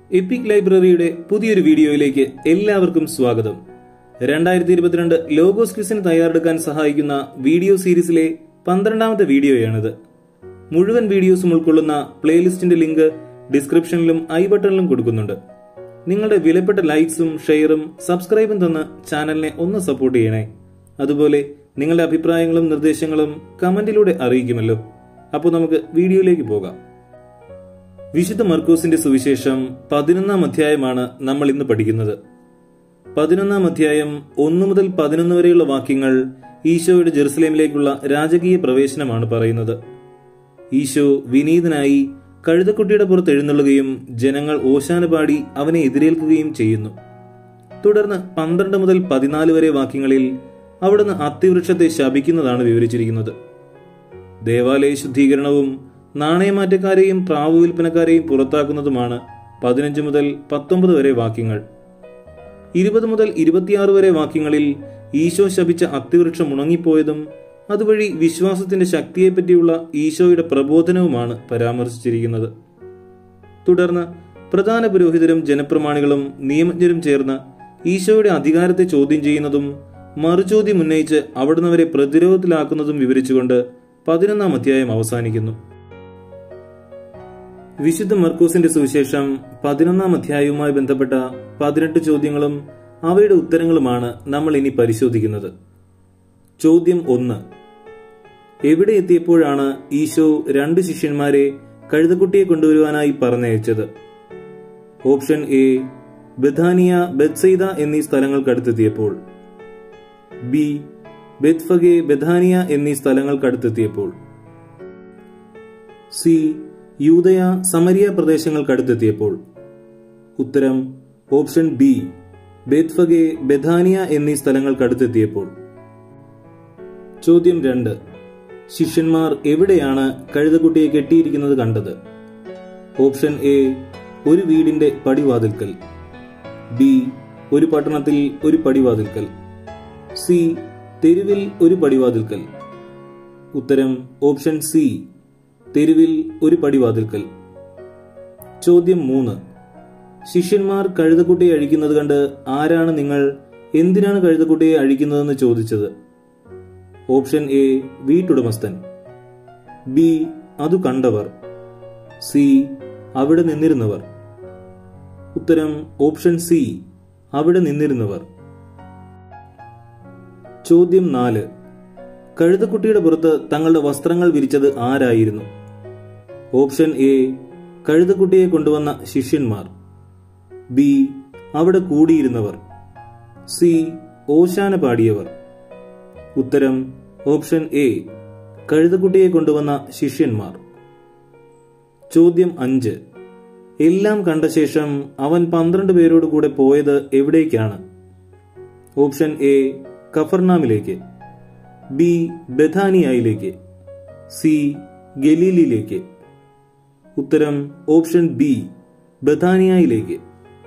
EPIC ലൈബ്രറിയുടെ പുതിയൊരു വീഡിയോയിലേക്ക് എല്ലാവർക്കും സ്വാഗതം രണ്ടായിരത്തി ഇരുപത്തിരണ്ട് ലോഗോസ് ക്വിസിന് തയ്യാറെടുക്കാൻ സഹായിക്കുന്ന വീഡിയോ സീരീസിലെ പന്ത്രണ്ടാമത്തെ വീഡിയോയാണിത് മുഴുവൻ വീഡിയോസും ഉൾക്കൊള്ളുന്ന പ്ലേലിസ്റ്റിന്റെ ലിങ്ക് ഡിസ്ക്രിപ്ഷനിലും ഐ ബട്ടണിലും കൊടുക്കുന്നുണ്ട് നിങ്ങളുടെ വിലപ്പെട്ട ലൈക്സും ഷെയറും സബ്സ്ക്രൈബും തന്ന് ചാനലിനെ ഒന്ന് സപ്പോർട്ട് ചെയ്യണേ അതുപോലെ നിങ്ങളുടെ അഭിപ്രായങ്ങളും നിർദ്ദേശങ്ങളും കമന്റിലൂടെ അറിയിക്കുമല്ലോ അപ്പോൾ നമുക്ക് വീഡിയോയിലേക്ക് പോകാം വിശുദ്ധ മർക്കോസിന്റെ സുവിശേഷം പതിനൊന്നാം അധ്യായമാണ് നമ്മൾ ഇന്ന് പഠിക്കുന്നത് പതിനൊന്നാം അധ്യായം ഒന്നു മുതൽ പതിനൊന്ന് വരെയുള്ള വാക്യങ്ങൾ ഈശോയുടെ ജെറുസലേമിലേക്കുള്ള രാജകീയ പ്രവേശനമാണ് പറയുന്നത് ഈശോ വിനീതനായി കഴുതക്കുട്ടിയുടെ പുറത്ത് എഴുന്നള്ളുകയും ജനങ്ങൾ ഓശാന പാടി അവനെ എതിരേൽക്കുകയും ചെയ്യുന്നു തുടർന്ന് പന്ത്രണ്ട് മുതൽ പതിനാല് വരെ വാക്യങ്ങളിൽ അവിടുന്ന് അത്തിവൃക്ഷത്തെ ശപിക്കുന്നതാണ് വിവരിച്ചിരിക്കുന്നത് ദേവാലയ ശുദ്ധീകരണവും നാണയമാറ്റക്കാരെയും പ്രാവ് വിൽപ്പനക്കാരെയും പുറത്താക്കുന്നതുമാണ് പതിനഞ്ച് മുതൽ പത്തൊമ്പത് വരെ വാക്യങ്ങൾ ഇരുപത് മുതൽ ഇരുപത്തിയാറ് വരെ വാക്യങ്ങളിൽ ഈശോ ശപിച്ച അത്തിവൃക്ഷം ഉണങ്ങിപ്പോയതും അതുവഴി വിശ്വാസത്തിന്റെ ശക്തിയെപ്പറ്റിയുള്ള ഈശോയുടെ പ്രബോധനവുമാണ് പരാമർശിച്ചിരിക്കുന്നത് തുടർന്ന് പ്രധാന പുരോഹിതരും ജനപ്രമാണികളും നിയമജ്ഞരും ചേർന്ന് ഈശോയുടെ അധികാരത്തെ ചോദ്യം ചെയ്യുന്നതും മറുചോദ്യം ഉന്നയിച്ച് അവിടുന്ന് വരെ പ്രതിരോധത്തിലാക്കുന്നതും വിവരിച്ചുകൊണ്ട് പതിനൊന്നാം അധ്യായം അവസാനിക്കുന്നു വിശുദ്ധ മർക്കൂസിന്റെ സുവിശേഷം പതിനൊന്നാം അധ്യായവുമായി ബന്ധപ്പെട്ട പതിനെട്ട് ചോദ്യങ്ങളും അവയുടെ ഉത്തരങ്ങളുമാണ് നമ്മൾ ഇനി പരിശോധിക്കുന്നത് ചോദ്യം ഒന്ന് എവിടെ എത്തിയപ്പോഴാണ് ഈശോ രണ്ട് ശിഷ്യന്മാരെ കഴുതക്കുട്ടിയെ കൊണ്ടുവരുവാനായി പറഞ്ഞയച്ചത് ഓപ്ഷൻ എ ബഥാനിയ ബെത്സൈദ എന്നീ സ്ഥലങ്ങൾക്കടുത്തെത്തിയപ്പോൾ ബി ബെത്ഫഗെ ബഥാനിയ എന്നീ സ്ഥലങ്ങൾക്കടുത്തെത്തിയപ്പോൾ സി യൂതയ സമരിയ പ്രദേശങ്ങൾക്കടുത്തെത്തിയപ്പോൾ ഉത്തരം ഓപ്ഷൻ ബി ബേത്ഫഗെ ബഥാനിയ എന്നീ സ്ഥലങ്ങൾക്കടുത്തെത്തിയപ്പോൾ ചോദ്യം രണ്ട് ശിഷ്യന്മാർ എവിടെയാണ് കഴുതക്കുട്ടിയെ കെട്ടിയിരിക്കുന്നത് കണ്ടത് ഓപ്ഷൻ എ ഒരു വീടിന്റെ പടിവാതിൽക്കൽ ബി ഒരു പട്ടണത്തിൽ ഒരു പടിവാതിൽക്കൽ സി തെരുവിൽ ഒരു പടിവാതിൽക്കൽ ഉത്തരം ഓപ്ഷൻ സി തെരുവിൽ ഒരു പടിവാതിൽക്കൽ ചോദ്യം മൂന്ന് ശിഷ്യന്മാർ കഴുതക്കുട്ടിയെ അഴിക്കുന്നത് കണ്ട് ആരാണ് നിങ്ങൾ എന്തിനാണ് കഴുതക്കുട്ടിയെ അഴിക്കുന്നതെന്ന് ചോദിച്ചത് ഓപ്ഷൻ എ വീട്ടുടമസ്ഥൻ ബി അതു കണ്ടവർ സി അവിടെ നിന്നിരുന്നവർ ഉത്തരം ഓപ്ഷൻ സി അവിടെ നിന്നിരുന്നവർ ചോദ്യം നാല് കഴുതക്കുട്ടിയുടെ പുറത്ത് തങ്ങളുടെ വസ്ത്രങ്ങൾ വിരിച്ചത് ആരായിരുന്നു ഓപ്ഷൻ എ കഴുതക്കുട്ടിയെ കൊണ്ടുവന്ന ശിഷ്യന്മാർ ബി അവിടെ കൂടിയിരുന്നവർ സി ഓശാന പാടിയവർ ഉത്തരം ഓപ്ഷൻ എ കഴുതക്കുട്ടിയെ കൊണ്ടുവന്ന ശിഷ്യന്മാർ ചോദ്യം അഞ്ച് എല്ലാം കണ്ട ശേഷം അവൻ പന്ത്രണ്ട് പേരോട് കൂടെ പോയത് എവിടേക്കാണ് ഓപ്ഷൻ എ കഫർനാമിലേക്ക് ബി ബഥാനിയയിലേക്ക് സി ഗലീലിലേക്ക് ഉത്തരം ഓപ്ഷൻ ബി ബഥാനിയയിലേക്ക്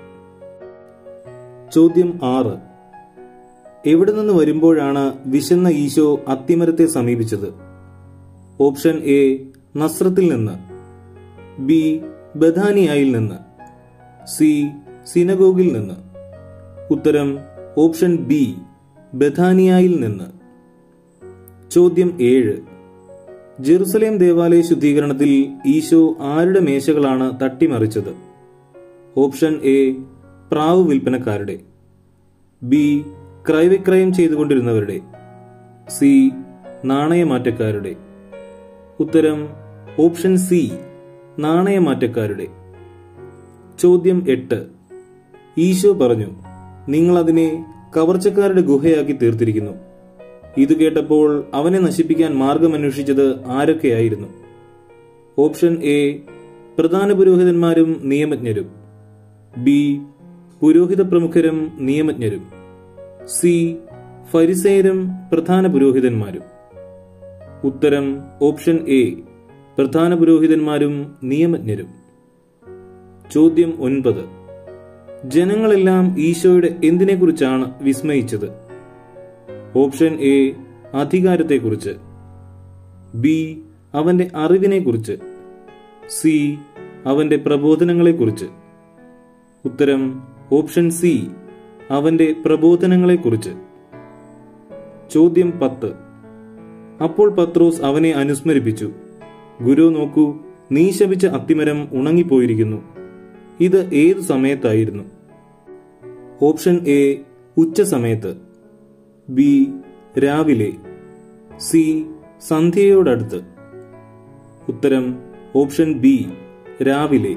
ചോദ്യം ആറ് എവിടെ നിന്ന് വരുമ്പോഴാണ് വിശന്ന ഈശോ അത്തിമരത്തെ സമീപിച്ചത് ഓപ്ഷൻ എ നസ്രത്തിൽ നിന്ന് ബി ബഥാനിയയിൽ നിന്ന് സി സിനഗോഗിൽ നിന്ന് ഉത്തരം ഓപ്ഷൻ ബി ബഥാനിയയിൽ നിന്ന് ചോദ്യം ഏഴ് ജെറുസലേം ദേവാലയ ശുദ്ധീകരണത്തിൽ ഈശോ ആരുടെ മേശകളാണ് തട്ടിമറിച്ചത് ഓപ്ഷൻ എ പ്രാവ് വിൽപ്പനക്കാരുടെ ബി ക്രയവിക്രയം ചെയ്തുകൊണ്ടിരുന്നവരുടെ സി നാണയമാറ്റക്കാരുടെ ഉത്തരം ഓപ്ഷൻ സി നാണയമാറ്റക്കാരുടെ ചോദ്യം എട്ട് ഈശോ പറഞ്ഞു നിങ്ങൾ അതിനെ കവർച്ചക്കാരുടെ ഗുഹയാക്കി തീർത്തിരിക്കുന്നു ഇത് കേട്ടപ്പോൾ അവനെ നശിപ്പിക്കാൻ മാർഗമന്വേഷിച്ചത് ആരൊക്കെയായിരുന്നു ഓപ്ഷൻ എ പ്രധാന പുരോഹിതന്മാരും നിയമജ്ഞരും ബി പുരോഹിത പ്രമുഖരും നിയമജ്ഞരും സി ഫരിസേരും പ്രധാന പുരോഹിതന്മാരും ഉത്തരം ഓപ്ഷൻ എ പ്രധാന പുരോഹിതന്മാരും നിയമജ്ഞരും ചോദ്യം ഒൻപത് ജനങ്ങളെല്ലാം ഈശോയുടെ എന്തിനെക്കുറിച്ചാണ് വിസ്മയിച്ചത് ഓപ്ഷൻ എ അധികാരത്തെക്കുറിച്ച് ബി അവന്റെ അറിവിനെക്കുറിച്ച് സി അവന്റെ പ്രബോധനങ്ങളെക്കുറിച്ച് ഉത്തരം ഓപ്ഷൻ സി അവന്റെ പ്രബോധനങ്ങളെക്കുറിച്ച് ചോദ്യം പത്ത് അപ്പോൾ പത്രോസ് അവനെ അനുസ്മരിപ്പിച്ചു ഗുരു നോക്കൂ നീ ശപിച്ച അത്തിമരം ഉണങ്ങിപ്പോയിരിക്കുന്നു ഇത് ഏതു സമയത്തായിരുന്നു ഓപ്ഷൻ എ ഉച്ച സമയത്ത് ബി രാവിലെ സി സന്ധ്യയോടടുത്ത് ഉത്തരം ഓപ്ഷൻ ബി രാവിലെ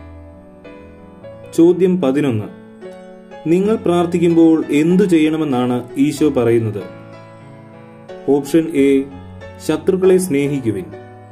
ചോദ്യം പതിനൊന്ന് നിങ്ങൾ പ്രാർത്ഥിക്കുമ്പോൾ എന്തു ചെയ്യണമെന്നാണ് ഈശോ പറയുന്നത് ഓപ്ഷൻ എ ശത്രുക്കളെ സ്നേഹിക്കുവിൻ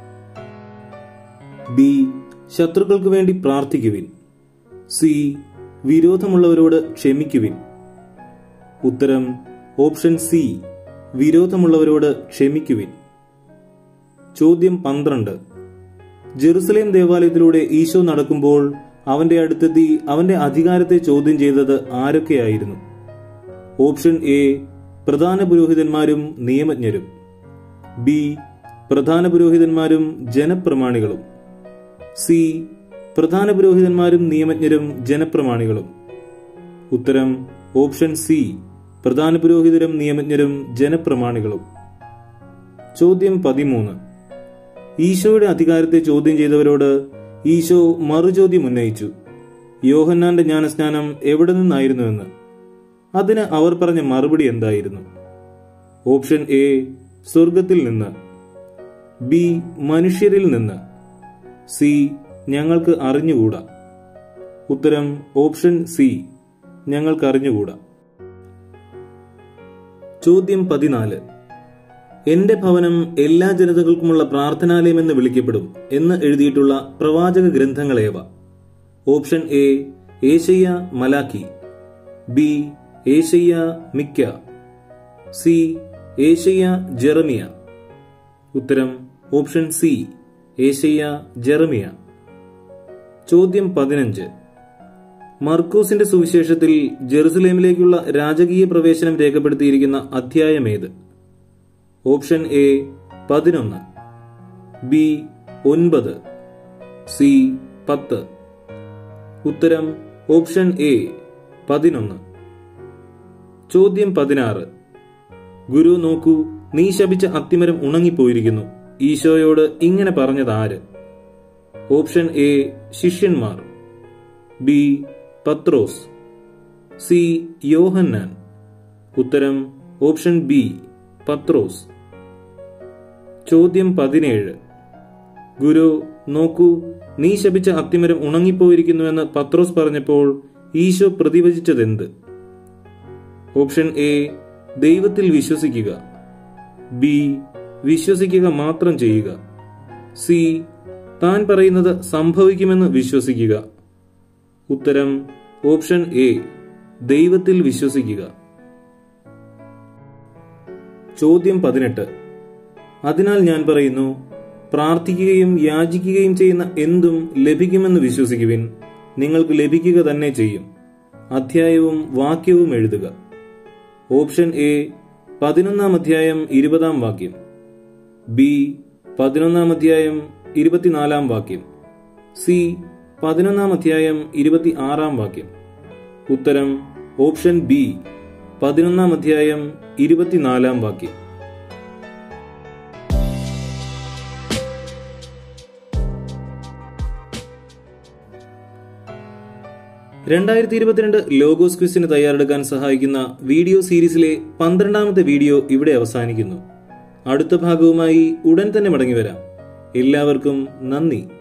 ബി ശത്രുക്കൾക്ക് വേണ്ടി പ്രാർത്ഥിക്കുവിൻ സി വിരോധമുള്ളവരോട് ക്ഷമിക്കുവിൻ ഉത്തരം ഓപ്ഷൻ സി വിരോധമുള്ളവരോട് ക്ഷമിക്കുവിൻ ചോദ്യം പന്ത്രണ്ട് ജെറുസലേം ദേവാലയത്തിലൂടെ ഈശോ നടക്കുമ്പോൾ അവന്റെ അടുത്തെത്തി അവന്റെ അധികാരത്തെ ചോദ്യം ചെയ്തത് ആരൊക്കെയായിരുന്നു ഓപ്ഷൻ എ പ്രധാന പുരോഹിതന്മാരും നിയമജ്ഞരും ബി പ്രധാന പുരോഹിതന്മാരും ജനപ്രമാണികളും സി പ്രധാന പുരോഹിതന്മാരും നിയമജ്ഞരും ജനപ്രമാണികളും ഉത്തരം ഓപ്ഷൻ സി പ്രധാന പുരോഹിതരും നിയമജ്ഞരും ജനപ്രമാണികളും ചോദ്യം പതിമൂന്ന് ഈശോയുടെ അധികാരത്തെ ചോദ്യം ചെയ്തവരോട് ഈശോ മറുചോദ്യം ഉന്നയിച്ചു യോഹന്നാന്റെ ജ്ഞാനസ്നാനം എവിടെ നിന്നായിരുന്നുവെന്ന് അതിന് അവർ പറഞ്ഞ മറുപടി എന്തായിരുന്നു ഓപ്ഷൻ എ സ്വർഗത്തിൽ നിന്ന് ബി മനുഷ്യരിൽ നിന്ന് സി ഞങ്ങൾക്ക് അറിഞ്ഞുകൂടാ ഉത്തരം ഓപ്ഷൻ സി ഞങ്ങൾക്ക് അറിഞ്ഞുകൂടാ ചോദ്യം പതിനാല് എന്റെ ഭവനം എല്ലാ ജനതകൾക്കുമുള്ള പ്രാർത്ഥനാലയം എന്ന് വിളിക്കപ്പെടും എന്ന് എഴുതിയിട്ടുള്ള പ്രവാചക ഗ്രന്ഥങ്ങളേവ ഓപ്ഷൻ എ ഏഷ്യ മലാക്കി ബി ഏഷ്യ മിക്ക സി ഏഷ്യ ജെറമിയ ഉത്തരം ഓപ്ഷൻ സി ഏഷ്യ ജെറമിയ ചോദ്യം പതിനഞ്ച് മർക്കൂസിന്റെ സുവിശേഷത്തിൽ ജെറുസലേമിലേക്കുള്ള രാജകീയ പ്രവേശനം രേഖപ്പെടുത്തിയിരിക്കുന്ന അധ്യായമേത് ഓപ്ഷൻ എ പതിനൊന്ന് ബി ഒൻപത് സി പത്ത് ഉത്തരം ഓപ്ഷൻ എ പതിനൊന്ന് ചോദ്യം പതിനാറ് ഗുരു നോക്കൂ നീ ശപിച്ച അത്തിമരം ഉണങ്ങിപ്പോയിരിക്കുന്നു ഈശോയോട് ഇങ്ങനെ പറഞ്ഞത് ആര് ഓപ്ഷൻ എ ശിഷ്യന്മാർ ബി പത്രോസ് സി യോഹന്നാൻ ഉത്തരം ഓപ്ഷൻ ബി പത്രോസ് ചോദ്യം പതിനേഴ് ഗുരു നോക്കൂ നീ ശപിച്ച അത്തിമരം ഉണങ്ങിപ്പോയിരിക്കുന്നുവെന്ന് പത്രോസ് പറഞ്ഞപ്പോൾ ഈശോ പ്രതിവചിച്ചതെന്ത് ഓപ്ഷൻ എ ദൈവത്തിൽ വിശ്വസിക്കുക ബി വിശ്വസിക്കുക മാത്രം ചെയ്യുക സി താൻ പറയുന്നത് സംഭവിക്കുമെന്ന് വിശ്വസിക്കുക ഉത്തരം ഓപ്ഷൻ എ ദൈവത്തിൽ വിശ്വസിക്കുക ചോദ്യം പതിനെട്ട് അതിനാൽ ഞാൻ പറയുന്നു പ്രാർത്ഥിക്കുകയും യാചിക്കുകയും ചെയ്യുന്ന എന്തും ലഭിക്കുമെന്ന് വിശ്വസിക്കുവിൻ നിങ്ങൾക്ക് ലഭിക്കുക തന്നെ ചെയ്യും അധ്യായവും വാക്യവും എഴുതുക ഓപ്ഷൻ എ പതിനൊന്നാം അധ്യായം ഇരുപതാം വാക്യം ബി പതിനൊന്നാം അധ്യായം ഇരുപത്തിനാലാം വാക്യം സി പതിനൊന്നാം അധ്യായം ഇരുപത്തി ആറാം വാക്യം ഉത്തരം ഓപ്ഷൻ ബി പതിനൊന്നാം അധ്യായം ഇരുപത്തിനാലാം വാക്യം രണ്ടായിരത്തി ഇരുപത്തിരണ്ട് ലോഗോസ് ക്വിസിന് തയ്യാറെടുക്കാൻ സഹായിക്കുന്ന വീഡിയോ സീരീസിലെ പന്ത്രണ്ടാമത്തെ വീഡിയോ ഇവിടെ അവസാനിക്കുന്നു അടുത്ത ഭാഗവുമായി ഉടൻ തന്നെ മടങ്ങി വരാം എല്ലാവർക്കും നന്ദി